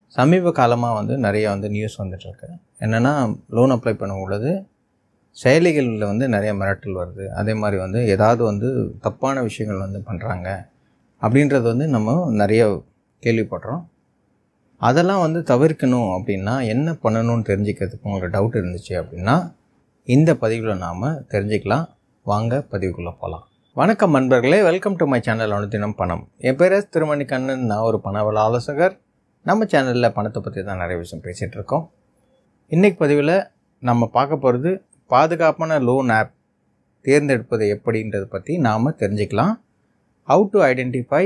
சமீப காலமாக வந்து நிறைய வந்து நியூஸ் வந்துட்டுருக்கு என்னென்னா லோன் அப்ளை பண்ணும் பொழுது செயலிகளில் வந்து நிறைய மிரட்டல் வருது அதே மாதிரி வந்து ஏதாவது வந்து தப்பான விஷயங்கள் வந்து பண்ணுறாங்க அப்படின்றது வந்து நம்ம நிறைய கேள்விப்படுறோம் அதெல்லாம் வந்து தவிர்க்கணும் அப்படின்னா என்ன பண்ணணும்னு தெரிஞ்சுக்கிறதுக்கு உங்களுக்கு டவுட் இருந்துச்சு அப்படின்னா இந்த பதிவில் நாம் தெரிஞ்சுக்கலாம் வாங்க பதிவுக்குள்ளே போகலாம் வணக்கம் நண்பர்களே வெல்கம் டு மை சேனல் அனுதினம் பணம் என் பேர் எஸ் திருமணிக்கண்ணன் நான் ஒரு பணவள ஆலோசகர் நம்ம சேனலில் பணத்தை பற்றி தான் நிறைய விஷயம் பேசிகிட்டு இருக்கோம் இன்றைக்கி பதிவில் நம்ம பார்க்க போகிறது பாதுகாப்பான லோன் ஆப் தேர்ந்தெடுப்பது எப்படின்றத பற்றி நாம் தெரிஞ்சுக்கலாம் how to identify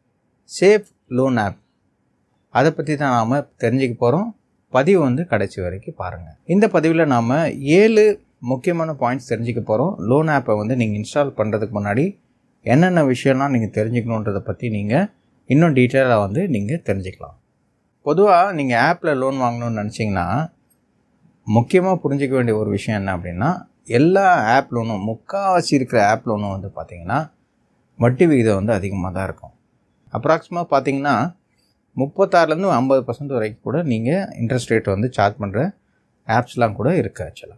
safe loan app அதை பற்றி தான் நாம் தெரிஞ்சுக்க போகிறோம் பதிவு வந்து கடைசி வரைக்கும் பாருங்கள் இந்த பதிவில் நாம் ஏழு முக்கியமான பாயிண்ட்ஸ் தெரிஞ்சுக்க போகிறோம் லோன் ஆப்பை வந்து நீங்கள் இன்ஸ்டால் பண்ணுறதுக்கு முன்னாடி என்னென்ன விஷயம்லாம் நீங்கள் தெரிஞ்சுக்கணுன்றதை பற்றி நீங்கள் இன்னும் டீட்டெயிலாக வந்து நீங்கள் தெரிஞ்சுக்கலாம் பொதுவாக நீங்கள் ஆப்பில் லோன் வாங்கணும்னு நினச்சிங்கன்னா முக்கியமாக புரிஞ்சிக்க வேண்டிய ஒரு விஷயம் என்ன அப்படின்னா எல்லா ஆப் லோனும் முக்கால்வாசி இருக்கிற ஆப் லோனும் வந்து பார்த்திங்கன்னா வட்டி விகிதம் வந்து அதிகமாக தான் இருக்கும் அப்ராக்சிமேட் பார்த்தீங்கன்னா முப்பத்தாறுலேருந்து ஐம்பது பர்சன்ட் வரைக்கும் கூட நீங்கள் இன்ட்ரெஸ்ட் ரேட் வந்து சார்ஜ் பண்ணுற ஆப்ஸ்லாம் கூட இருக்குது ஆக்சுவலாக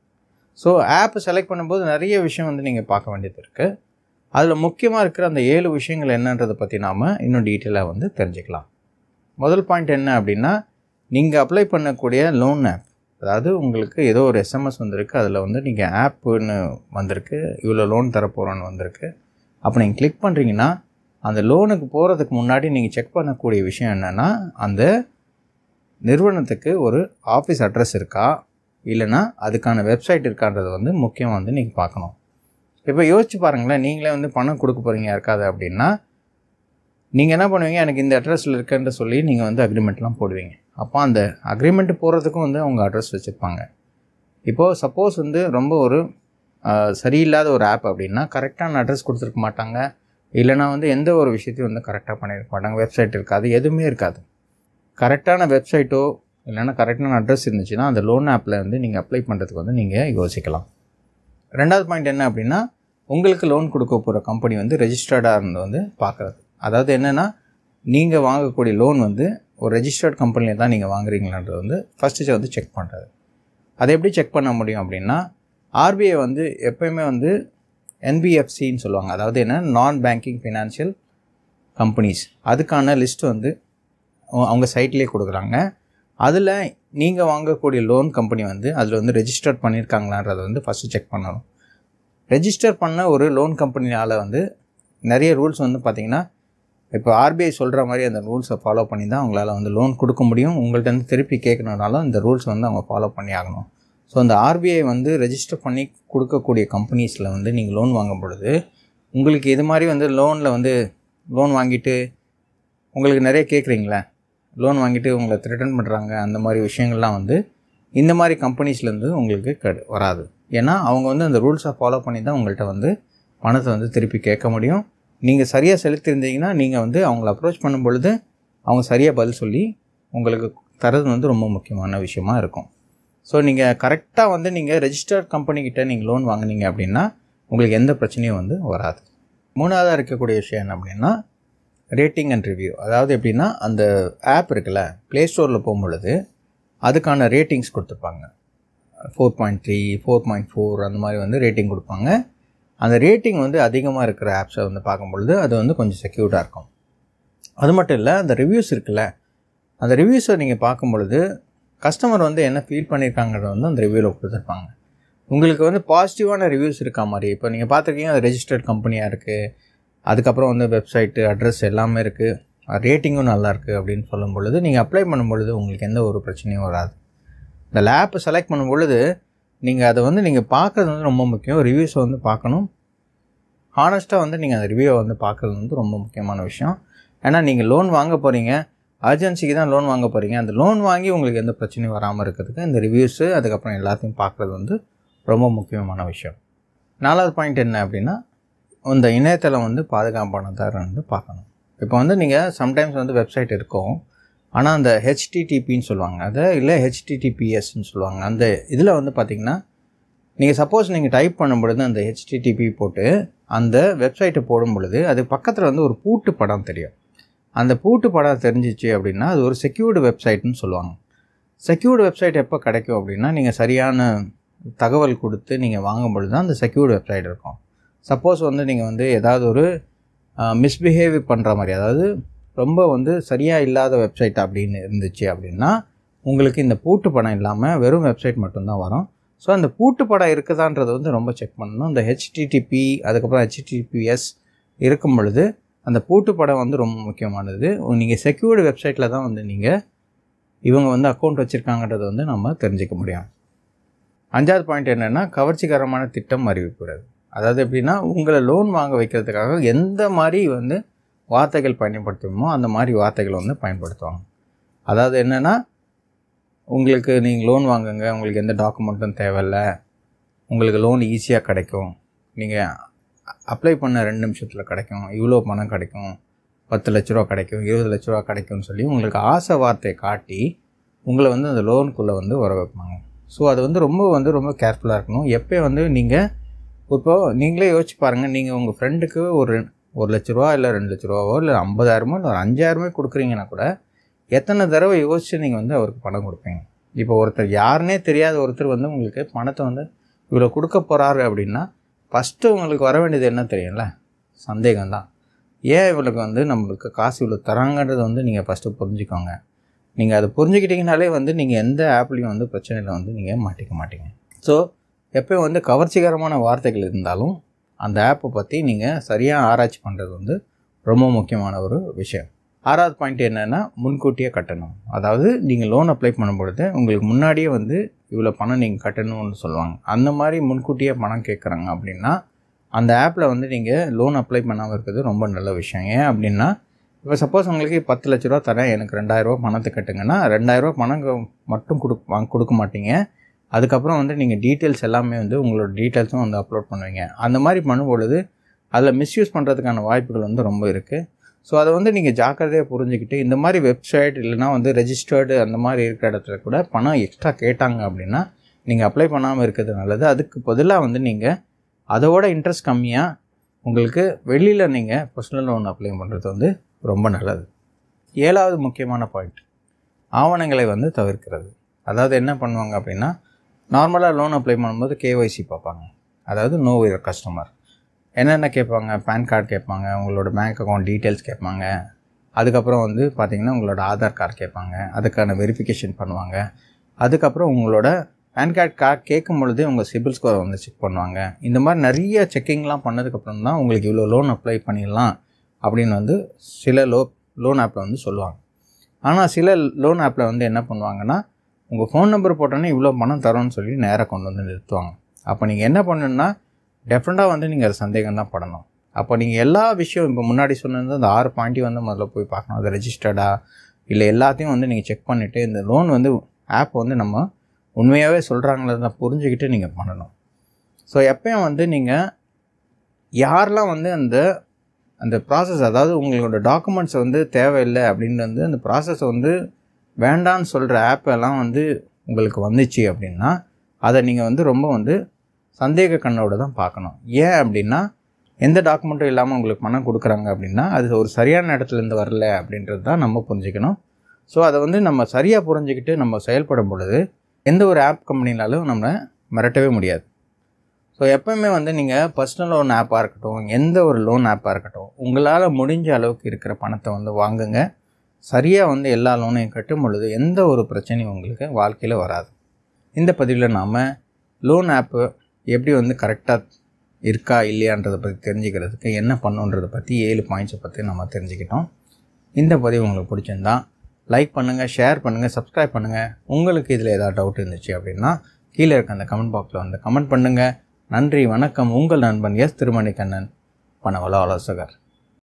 ஸோ ஆப் செலக்ட் பண்ணும்போது நிறைய விஷயம் வந்து நீங்கள் பார்க்க வேண்டியது இருக்குது அதில் முக்கியமாக இருக்கிற அந்த ஏழு விஷயங்கள் என்னன்றதை பற்றி நாம் இன்னும் டீட்டெயிலாக வந்து தெரிஞ்சுக்கலாம் முதல் பாயிண்ட் என்ன அப்படின்னா நீங்கள் அப்ளை பண்ணக்கூடிய லோன் ஆப் அதாவது உங்களுக்கு ஏதோ ஒரு எஸ்எம்எஸ் வந்திருக்கு அதில் வந்து நீங்கள் ஆப்புன்னு வந்திருக்கு இவ்வளோ லோன் தரப்போகிறோன்னு வந்திருக்கு அப்போ நீங்கள் கிளிக் பண்ணுறீங்கன்னா அந்த லோனுக்கு போகிறதுக்கு முன்னாடி நீங்கள் செக் பண்ணக்கூடிய விஷயம் என்னென்னா அந்த நிறுவனத்துக்கு ஒரு ஆஃபீஸ் அட்ரஸ் இருக்கா இல்லைனா அதுக்கான வெப்சைட் இருக்கான்றது வந்து முக்கியம் வந்து நீங்கள் பார்க்கணும் இப்போ யோசிச்சு பாருங்களேன் நீங்களே வந்து பணம் கொடுக்க போகிறீங்க யாருக்காது அப்படின்னா நீங்கள் என்ன பண்ணுவீங்க எனக்கு இந்த அட்ரஸில் இருக்குன்ற சொல்லி நீங்கள் வந்து அக்ரிமெண்ட்லாம் போடுவீங்க அப்போ அந்த அக்ரிமெண்ட் போடுறதுக்கும் வந்து அவங்க அட்ரஸ் வச்சுருப்பாங்க இப்போது சப்போஸ் வந்து ரொம்ப ஒரு சரியில்லாத ஒரு ஆப் அப்படின்னா கரெக்டான அட்ரஸ் கொடுத்துருக்க மாட்டாங்க இல்லைனா வந்து எந்த ஒரு விஷயத்தையும் வந்து கரெக்டாக பண்ணியிருக்க மாட்டாங்க வெப்சைட் இருக்காது எதுவுமே இருக்காது கரெக்டான வெப்சைட்டோ இல்லைனா கரெக்டான அட்ரஸ் இருந்துச்சுன்னா அந்த லோன் ஆப்பில் வந்து நீங்கள் அப்ளை பண்ணுறதுக்கு வந்து நீங்கள் யோசிக்கலாம் ரெண்டாவது பாயிண்ட் என்ன அப்படின்னா உங்களுக்கு லோன் கொடுக்க போகிற கம்பெனி வந்து ரெஜிஸ்டர்டாக இருந்து வந்து பார்க்குறது அதாவது என்னென்னா நீங்கள் வாங்கக்கூடிய லோன் வந்து ஒரு ரெஜிஸ்டர்ட் கம்பெனியில் தான் நீங்கள் வாங்குறீங்களான்றது வந்து ஃபஸ்ட்டு வந்து செக் பண்ணுறது அதை எப்படி செக் பண்ண முடியும் அப்படின்னா ஆர்பிஐ வந்து எப்போயுமே வந்து என்பிஎஃப்சின்னு சொல்லுவாங்க அதாவது என்ன நான் பேங்கிங் ஃபினான்ஷியல் கம்பெனிஸ் அதுக்கான லிஸ்ட் வந்து அவங்க சைட்லேயே கொடுக்குறாங்க அதில் நீங்கள் வாங்கக்கூடிய லோன் கம்பெனி வந்து அதில் வந்து ரெஜிஸ்டர் பண்ணியிருக்காங்களான்றதை வந்து ஃபஸ்ட்டு செக் பண்ணணும் ரெஜிஸ்டர் பண்ண ஒரு லோன் கம்பெனியால் வந்து நிறைய ரூல்ஸ் வந்து பார்த்திங்கன்னா இப்போ ஆர்பிஐ சொல்கிற மாதிரி அந்த ரூல்ஸை ஃபாலோ பண்ணி தான் அவங்களால வந்து லோன் கொடுக்க முடியும் உங்கள்கிட்ட வந்து திருப்பி கேட்கணுனாலும் இந்த ரூல்ஸ் வந்து அவங்க ஃபாலோ பண்ணி ஆகணும் ஸோ அந்த ஆர்பிஐ வந்து ரெஜிஸ்டர் பண்ணி கொடுக்கக்கூடிய கம்பெனிஸில் வந்து நீங்கள் லோன் வாங்கும் பொழுது உங்களுக்கு இது மாதிரி வந்து லோனில் வந்து லோன் வாங்கிட்டு உங்களுக்கு நிறைய கேட்குறீங்களே லோன் வாங்கிட்டு உங்களை ரிட்டர்ன் பண்ணுறாங்க அந்த மாதிரி விஷயங்கள்லாம் வந்து இந்த மாதிரி கம்பெனிஸ்லேருந்து உங்களுக்கு க வராது ஏன்னா அவங்க வந்து அந்த ரூல்ஸை ஃபாலோ பண்ணி தான் உங்கள்கிட்ட வந்து பணத்தை வந்து திருப்பி கேட்க முடியும் நீங்கள் சரியாக செலுத்திருந்தீங்கன்னா நீங்கள் வந்து அவங்கள அப்ரோச் பண்ணும் பொழுது அவங்க சரியாக பதில் சொல்லி உங்களுக்கு தரது வந்து ரொம்ப முக்கியமான விஷயமா இருக்கும் ஸோ நீங்கள் கரெக்டாக வந்து நீங்கள் ரெஜிஸ்டர்ட் கம்பெனிக்கிட்ட நீங்கள் லோன் வாங்கினீங்க அப்படின்னா உங்களுக்கு எந்த பிரச்சனையும் வந்து வராது மூணாவதாக இருக்கக்கூடிய விஷயம் என்ன அப்படின்னா ரேட்டிங் அண்ட் ரிவ்யூ அதாவது எப்படின்னா அந்த ஆப் இருக்குல்ல ப்ளே ஸ்டோரில் போகும்பொழுது அதுக்கான ரேட்டிங்ஸ் கொடுத்துருப்பாங்க four point three four point four அந்த மாதிரி வந்து ரேட்டிங் கொடுப்பாங்க அந்த ரேட்டிங் வந்து அதிகமாக இருக்கிற ஆப்ஸை வந்து பார்க்கும்பொழுது அது வந்து கொஞ்சம் செக்யூர்டாக இருக்கும் அது மட்டும் இல்லை அந்த ரிவ்யூஸ் இருக்குல்ல அந்த ரிவ்யூஸை நீங்கள் பார்க்கும் பொழுது கஸ்டமர் வந்து என்ன ஃபீல் பண்ணியிருக்காங்கிறத வந்து அந்த ரிவ்யூவில் கொடுத்துருப்பாங்க உங்களுக்கு வந்து பாசிட்டிவான ரிவ்யூஸ் இருக்கா மாதிரி இப்போ நீங்கள் பார்த்துருக்கீங்க அது ரெஜிஸ்டர்ட் கம்பெனியாக இருக்குது அதுக்கப்புறம் வந்து வெப்சைட்டு அட்ரஸ் எல்லாமே இருக்குது ரேட்டிங்கும் நல்லாயிருக்கு அப்படின்னு சொல்லும் பொழுது நீங்கள் அப்ளை பண்ணும் பொழுது உங்களுக்கு எந்த ஒரு பிரச்சனையும் வராது இந்த லேப்பை செலக்ட் பண்ணும் பொழுது நீங்கள் அதை வந்து நீங்கள் பார்க்குறது வந்து ரொம்ப முக்கியம் ரிவ்யூஸை வந்து பார்க்கணும் ஹானஸ்ட்டாக வந்து நீங்கள் அந்த ரிவ்யூவை வந்து பார்க்குறது வந்து ரொம்ப முக்கியமான விஷயம் ஏன்னா நீங்கள் லோன் வாங்க போகிறீங்க அர்ஜென்சிக்கு தான் லோன் வாங்க போகிறீங்க அந்த லோன் வாங்கி உங்களுக்கு எந்த பிரச்சனையும் வராமல் இருக்கிறதுக்கு இந்த ரிவ்யூஸு அதுக்கப்புறம் எல்லாத்தையும் பார்க்குறது வந்து ரொம்ப முக்கியமான விஷயம் நாலாவது பாயிண்ட் என்ன அப்படின்னா இந்த இணையதளம் வந்து பாதுகாப்பானதாக வந்து பார்க்கணும் இப்போ வந்து நீங்கள் சம்டைம்ஸ் வந்து வெப்சைட் இருக்கும் ஆனால் அந்த ஹெச்டிடிபின்னு சொல்லுவாங்க அதை இல்லை ஹெச்டிடிபிஎஸ்ன்னு சொல்லுவாங்க அந்த இதில் வந்து பார்த்திங்கன்னா நீங்கள் சப்போஸ் நீங்கள் டைப் பண்ணும் பொழுது அந்த ஹெச்டிடிபி போட்டு அந்த வெப்சைட்டை போடும் பொழுது அது பக்கத்தில் வந்து ஒரு பூட்டு படம் தெரியும் அந்த பூட்டு படம் தெரிஞ்சிச்சு அப்படின்னா அது ஒரு செக்யூர்டு வெப்சைட்னு சொல்லுவாங்க செக்யூர்டு வெப்சைட் எப்போ கிடைக்கும் அப்படின்னா நீங்கள் சரியான தகவல் கொடுத்து நீங்கள் வாங்கும் பொழுது தான் அந்த செக்யூர்டு வெப்சைட் இருக்கும் சப்போஸ் வந்து நீங்கள் வந்து ஏதாவது ஒரு மிஸ்பிஹேவ் பண்ணுற மாதிரி அதாவது ரொம்ப வந்து சரியாக இல்லாத வெப்சைட் அப்படின்னு இருந்துச்சு அப்படின்னா உங்களுக்கு இந்த பூட்டு படம் இல்லாமல் வெறும் வெப்சைட் மட்டும்தான் வரும் ஸோ அந்த பூட்டு படம் இருக்குதான்றது வந்து ரொம்ப செக் பண்ணணும் இந்த ஹெச்டிடிபி அதுக்கப்புறம் ஹெச்டிடிபிஎஸ் இருக்கும் பொழுது அந்த பூட்டு படம் வந்து ரொம்ப முக்கியமானது நீங்கள் செக்யூர்டு வெப்சைட்டில் தான் வந்து நீங்கள் இவங்க வந்து அக்கௌண்ட் வச்சுருக்காங்கன்றதை வந்து நம்ம தெரிஞ்சுக்க முடியும் அஞ்சாவது பாயிண்ட் என்னென்னா கவர்ச்சிகரமான திட்டம் அறிவிப்புறது அதாவது எப்படின்னா உங்களை லோன் வாங்க வைக்கிறதுக்காக எந்த மாதிரி வந்து வார்த்தைகள் பயன்படுத்தணுமோ அந்த மாதிரி வார்த்தைகள் வந்து பயன்படுத்துவாங்க அதாவது என்னென்னா உங்களுக்கு நீங்கள் லோன் வாங்குங்க உங்களுக்கு எந்த டாக்குமெண்ட்டும் தேவையில்ல உங்களுக்கு லோன் ஈஸியாக கிடைக்கும் நீங்கள் அப்ளை பண்ண ரெண்டு நிமிஷத்தில் கிடைக்கும் இவ்வளோ பணம் கிடைக்கும் பத்து லட்ச ரூபா கிடைக்கும் இருபது லட்ச ரூபா கிடைக்கும்னு சொல்லி உங்களுக்கு ஆசை வார்த்தையை காட்டி உங்களை வந்து அந்த லோனுக்குள்ளே வந்து வர வைப்பாங்க ஸோ அது வந்து ரொம்ப வந்து ரொம்ப கேர்ஃபுல்லாக இருக்கணும் எப்போ வந்து நீங்கள் இப்போது நீங்களே யோசிச்சு பாருங்கள் நீங்கள் உங்கள் ஃப்ரெண்டுக்கு ஒரு ஒரு லட்ச ரூபா இல்லை ரெண்டு லட்ச ரூபாவோ இல்லை ஐம்பதாயிரமோ இல்லை ஒரு அஞ்சாயிரமே கொடுக்குறீங்கன்னா கூட எத்தனை தடவை யோசித்து நீங்கள் வந்து அவருக்கு பணம் கொடுப்பீங்க இப்போ ஒருத்தர் யாருனே தெரியாத ஒருத்தர் வந்து உங்களுக்கு பணத்தை வந்து இவ்வளோ கொடுக்க போகிறாரு அப்படின்னா ஃபஸ்ட்டு உங்களுக்கு வர வேண்டியது என்ன தெரியும்ல சந்தேகம் தான் ஏன் இவளுக்கு வந்து நம்மளுக்கு காசு இவ்வளோ தராங்கன்றதை வந்து நீங்கள் ஃபஸ்ட்டு புரிஞ்சுக்கோங்க நீங்கள் அதை புரிஞ்சுக்கிட்டீங்கனாலே வந்து நீங்கள் எந்த ஆப்லேயும் வந்து பிரச்சனையில் வந்து நீங்கள் மாட்டிக்க மாட்டீங்க ஸோ எப்போயும் வந்து கவர்ச்சிகரமான வார்த்தைகள் இருந்தாலும் அந்த ஆப்பை பற்றி நீங்கள் சரியாக ஆராய்ச்சி பண்ணுறது வந்து ரொம்ப முக்கியமான ஒரு விஷயம் ஆறாவது பாயிண்ட் என்னென்னா முன்கூட்டியே கட்டணும் அதாவது நீங்கள் லோன் அப்ளை பண்ணும்பொழுது உங்களுக்கு முன்னாடியே வந்து இவ்வளோ பணம் நீங்கள் கட்டணும்னு சொல்லுவாங்க அந்த மாதிரி முன்கூட்டியே பணம் கேட்குறாங்க அப்படின்னா அந்த ஆப்பில் வந்து நீங்கள் லோன் அப்ளை பண்ணாமல் இருக்கிறது ரொம்ப நல்ல விஷயம் ஏன் அப்படின்னா இப்போ சப்போஸ் உங்களுக்கு பத்து லட்ச ரூபா தரேன் எனக்கு ரெண்டாயிரரூவா பணத்தை கட்டுங்கன்னா ரெண்டாயிரரூவா பணம் மட்டும் கொடு வாங்க கொடுக்க மாட்டீங்க அதுக்கப்புறம் வந்து நீங்கள் டீட்டெயில்ஸ் எல்லாமே வந்து உங்களோட டீட்டெயில்ஸும் வந்து அப்லோட் பண்ணுவீங்க அந்த மாதிரி பண்ணும்பொழுது அதில் மிஸ்யூஸ் பண்ணுறதுக்கான வாய்ப்புகள் வந்து ரொம்ப இருக்குது ஸோ அதை வந்து நீங்கள் ஜாக்கிரதையாக புரிஞ்சுக்கிட்டு இந்த மாதிரி வெப்சைட் இல்லைனா வந்து ரெஜிஸ்டர்டு அந்த மாதிரி இருக்கிற இடத்துல கூட பணம் எக்ஸ்ட்ரா கேட்டாங்க அப்படின்னா நீங்கள் அப்ளை பண்ணாமல் இருக்கிறது நல்லது அதுக்கு பதிலாக வந்து நீங்கள் அதோட இன்ட்ரெஸ்ட் கம்மியாக உங்களுக்கு வெளியில் நீங்கள் பர்சனல் லோன் அப்ளை பண்ணுறது வந்து ரொம்ப நல்லது ஏழாவது முக்கியமான பாயிண்ட் ஆவணங்களை வந்து தவிர்க்கிறது அதாவது என்ன பண்ணுவாங்க அப்படின்னா நார்மலாக லோன் அப்ளை பண்ணும்போது கேஒய்சி பார்ப்பாங்க அதாவது நோ யுவர் கஸ்டமர் என்னென்ன கேட்பாங்க பேன் கார்டு கேட்பாங்க உங்களோட பேங்க் அக்கௌண்ட் டீட்டெயில்ஸ் கேட்பாங்க அதுக்கப்புறம் வந்து பார்த்திங்கன்னா உங்களோட ஆதார் கார்டு கேட்பாங்க அதுக்கான வெரிஃபிகேஷன் பண்ணுவாங்க அதுக்கப்புறம் உங்களோட பேன் கார்டு கார்டு கேட்கும் பொழுதே உங்கள் சிபில் ஸ்கோரை வந்து செக் பண்ணுவாங்க இந்த மாதிரி நிறைய செக்கிங்லாம் பண்ணதுக்கப்புறம் தான் உங்களுக்கு இவ்வளோ லோன் அப்ளை பண்ணிடலாம் அப்படின்னு வந்து சில லோ லோன் ஆப்பில் வந்து சொல்லுவாங்க ஆனால் சில லோன் ஆப்பில் வந்து என்ன பண்ணுவாங்கன்னா உங்கள் ஃபோன் நம்பர் போட்டோன்னே இவ்வளோ பணம் தரோன்னு சொல்லி நேராக கொண்டு வந்து நிறுத்துவாங்க அப்போ நீங்கள் என்ன பண்ணணுன்னா டெஃபினட்டாக வந்து நீங்கள் அது சந்தேகம் தான் படணும் அப்போ நீங்கள் எல்லா விஷயம் இப்போ முன்னாடி சொன்னது அந்த ஆறு பாயிண்ட்டையும் வந்து முதல்ல போய் பார்க்கணும் அது ரெஜிஸ்டர்டா இல்லை எல்லாத்தையும் வந்து நீங்கள் செக் பண்ணிவிட்டு இந்த லோன் வந்து ஆப் வந்து நம்ம உண்மையாகவே சொல்கிறாங்களா புரிஞ்சுக்கிட்டு நீங்கள் பண்ணணும் ஸோ எப்பயும் வந்து நீங்கள் யாரெல்லாம் வந்து அந்த அந்த ப்ராசஸ் அதாவது உங்களோட டாக்குமெண்ட்ஸ் வந்து தேவையில்லை அப்படின்னு வந்து அந்த ப்ராசஸை வந்து வேண்டான்னு சொல்கிற ஆப் எல்லாம் வந்து உங்களுக்கு வந்துச்சு அப்படின்னா அதை நீங்கள் வந்து ரொம்ப வந்து சந்தேக கண்ணோட தான் பார்க்கணும் ஏன் அப்படின்னா எந்த டாக்குமெண்ட்டும் இல்லாமல் உங்களுக்கு பணம் கொடுக்குறாங்க அப்படின்னா அது ஒரு சரியான இடத்துலேருந்து வரல அப்படின்றது தான் நம்ம புரிஞ்சுக்கணும் ஸோ அதை வந்து நம்ம சரியாக புரிஞ்சுக்கிட்டு நம்ம செயல்படும் பொழுது எந்த ஒரு ஆப் கம்பெனினாலும் நம்ம மிரட்டவே முடியாது ஸோ எப்போயுமே வந்து நீங்கள் பர்சனல் லோன் ஆப்பாக இருக்கட்டும் எந்த ஒரு லோன் ஆப்பாக இருக்கட்டும் உங்களால் முடிஞ்ச அளவுக்கு இருக்கிற பணத்தை வந்து வாங்குங்க சரியாக வந்து எல்லா லோனையும் கட்டும் பொழுது எந்த ஒரு பிரச்சனையும் உங்களுக்கு வாழ்க்கையில் வராது இந்த பதிவில் நாம் லோன் ஆப்பு எப்படி வந்து கரெக்டாக இருக்கா இல்லையான்றதை பற்றி தெரிஞ்சுக்கிறதுக்கு என்ன பண்ணுன்றதை பற்றி ஏழு பாயிண்ட்ஸை பற்றி நம்ம தெரிஞ்சுக்கிட்டோம் இந்த பதிவு உங்களுக்கு பிடிச்சிருந்தா லைக் பண்ணுங்கள் ஷேர் பண்ணுங்கள் சப்ஸ்கிரைப் பண்ணுங்கள் உங்களுக்கு இதில் ஏதாவது டவுட் இருந்துச்சு அப்படின்னா கீழே இருக்க அந்த கமெண்ட் பாக்ஸில் வந்து கமெண்ட் பண்ணுங்கள் நன்றி வணக்கம் உங்கள் நண்பன் எஸ் திருமணிக்கண்ணன் பணவள ஆலோசகர்